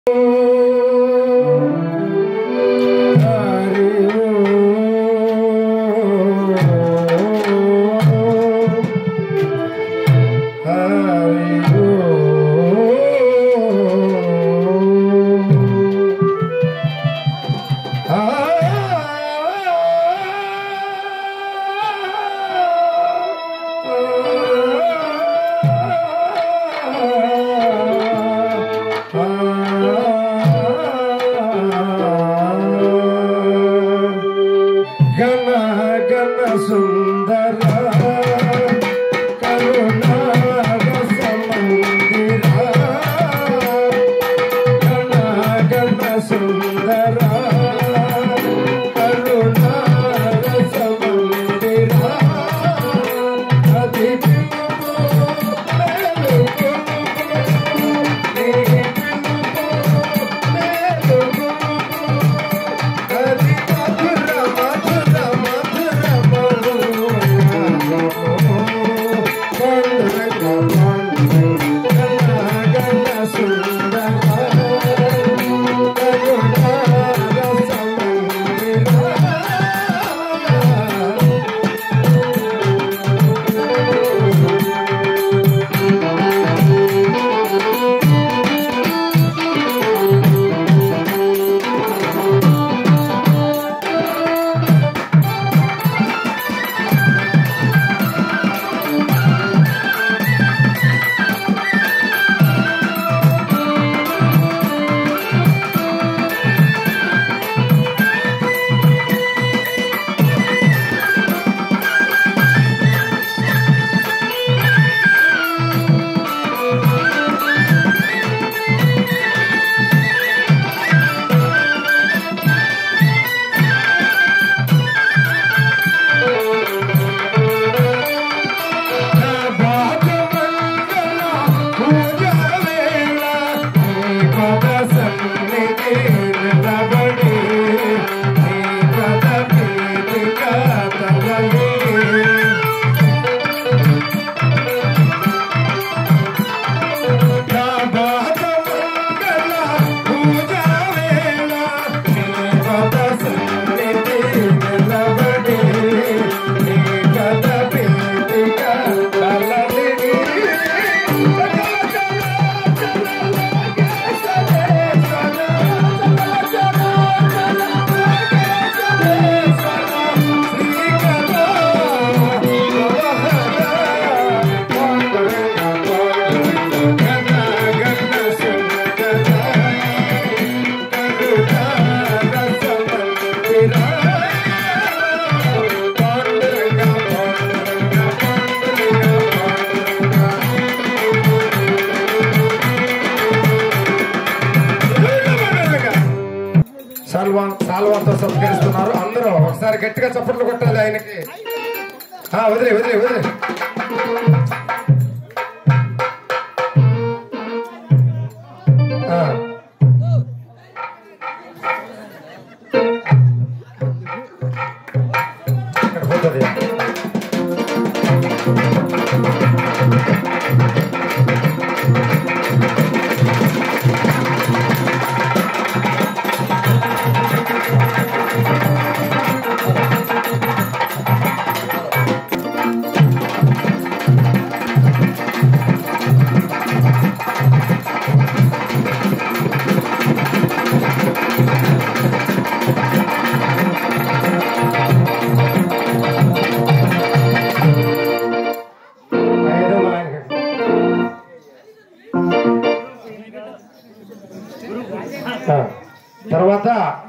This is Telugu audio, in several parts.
గణ గణ సుందర కరుణార సమందిర గణ గణ సుందర కరుణార సమందిర అది పిలుపు మేలుకొలుపు నీ పిలుపు మేలుకొలుపు అది మధుర మధుర మధుర సాల్వా సాల్వాతో సత్కరిస్తున్నారు అందరూ ఒకసారి గట్టిగా చప్పట్లు కొట్టాలి ఆయనకి ఆ, వదిలే వదిలే వదిలే ఆ. ఇక్కడ పోతుంది. ఐదో నాయకుడు. ఆ, తర్వాత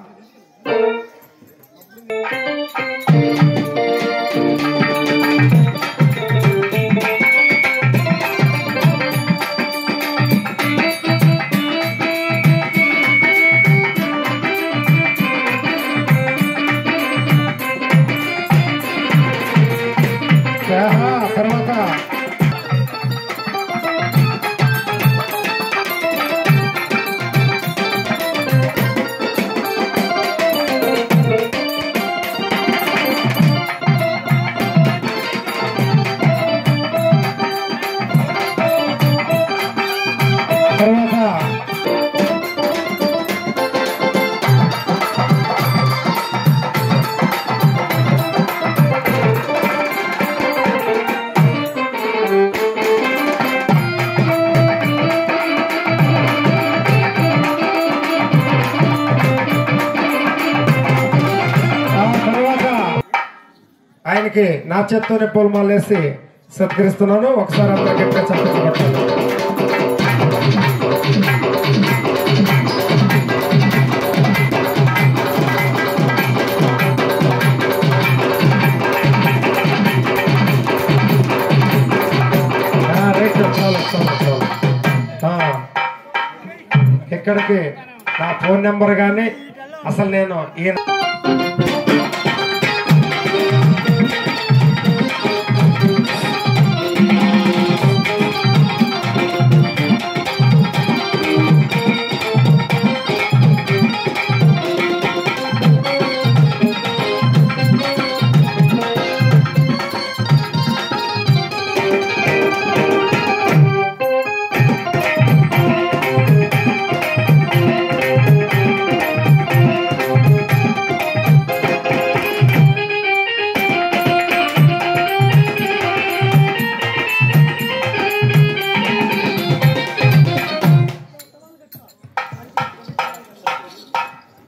ఆహా, తర్వాత ఆయనకి నా చేత్తోనే పూలమాల వేసి సత్కరిస్తున్నాను ఒకసారి అందరూ గట్టిగా చప్పట్లు కొట్టాలి ఆ, రైట్ చాలు చాలు చాలు ఆ, ఇక్కడికి నా ఫోన్ నెంబర్ కానీ అసలు నేను ఈయన